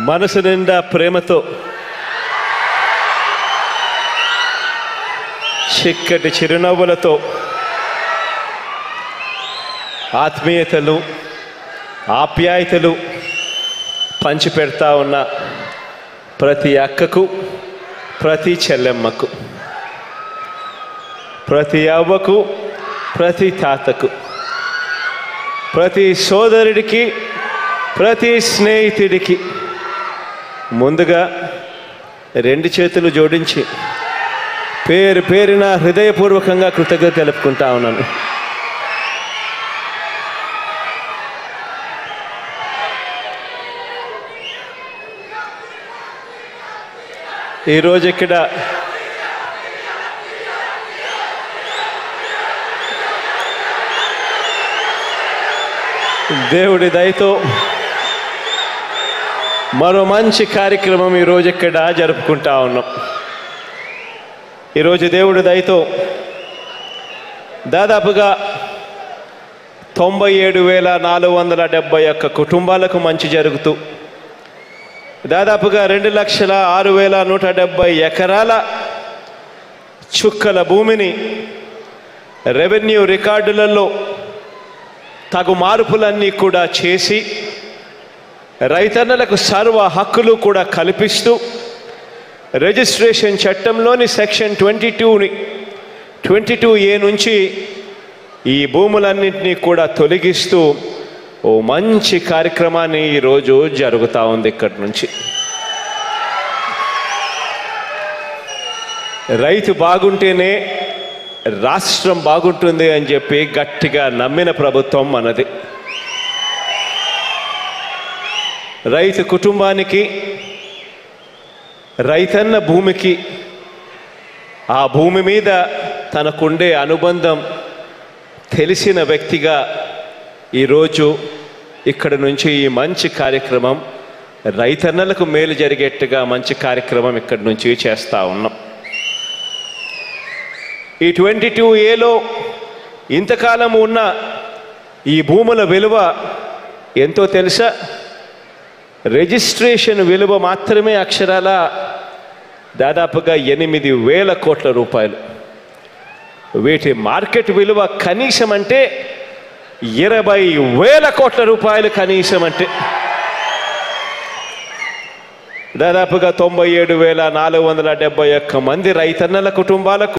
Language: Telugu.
మనసు నిండా ప్రేమతో చిక్కటి చిరునవ్వులతో ఆత్మీయతలు ఆప్యాయతలు పంచిపెడతా ఉన్న ప్రతి అక్కకు ప్రతి చెల్లెమ్మకు ప్రతి అవ్వకు ప్రతి తాతకు ప్రతి సోదరుడికి ప్రతి స్నేహితుడికి ముందుగా రెండు చేతులు జోడించి పేరు పేరున హృదయపూర్వకంగా కృతజ్ఞత తెలుపుకుంటా ఉన్నాను ఈరోజు ఇక్కడ దేవుడి దయతో మరో మంచి కార్యక్రమం ఈరోజు ఇక్కడ జరుపుకుంటా ఉన్నాం ఈరోజు దేవుడి దయతో దాదాపుగా తొంభై ఏడు వేల నాలుగు వందల డెబ్బై ఒక్క కుటుంబాలకు మంచి జరుగుతూ దాదాపుగా రెండు లక్షల ఆరు వేల నూట డెబ్బై ఎకరాల చుక్కల భూమిని రెవెన్యూ రికార్డులలో తగు మార్పులన్నీ కూడా చేసి రైతన్నలకు సర్వ హక్కులు కూడా కల్పిస్తూ రిజిస్ట్రేషన్ చట్టంలోని సెక్షన్ ట్వంటీ టూని ట్వంటీ టూ ఏ నుంచి ఈ భూములన్నింటినీ కూడా తొలగిస్తూ ఓ మంచి కార్యక్రమాన్ని ఈరోజు జరుగుతూ ఉంది ఇక్కడి నుంచి రైతు బాగుంటేనే రాష్ట్రం బాగుంటుంది అని చెప్పి గట్టిగా నమ్మిన ప్రభుత్వం మనది రైతు కుటుంబానికి రైతన్న భూమికి ఆ భూమి మీద తనకుండే అనుబంధం తెలిసిన వ్యక్తిగా ఈరోజు ఇక్కడ నుంచి ఈ మంచి కార్యక్రమం రైతన్నలకు మేలు జరిగేట్టుగా మంచి కార్యక్రమం ఇక్కడి నుంచి చేస్తూ ఉన్నాం ఈ ట్వంటీ టూ ఏలో ఇంతకాలం ఉన్న ఈ భూముల విలువ ఎంతో తెలుసా రిజిస్ట్రేషన్ విలువ మాత్రమే అక్షరాల దాదాపుగా ఎనిమిది వేల కోట్ల రూపాయలు వీటి మార్కెట్ విలువ కనీసం అంటే ఇరవై వేల కోట్ల రూపాయలు కనీసం అంటే దాదాపుగా తొంభై ఏడు వేల నాలుగు వందల డెబ్బై ఒక్క మంది రైతన్నల కుటుంబాలకు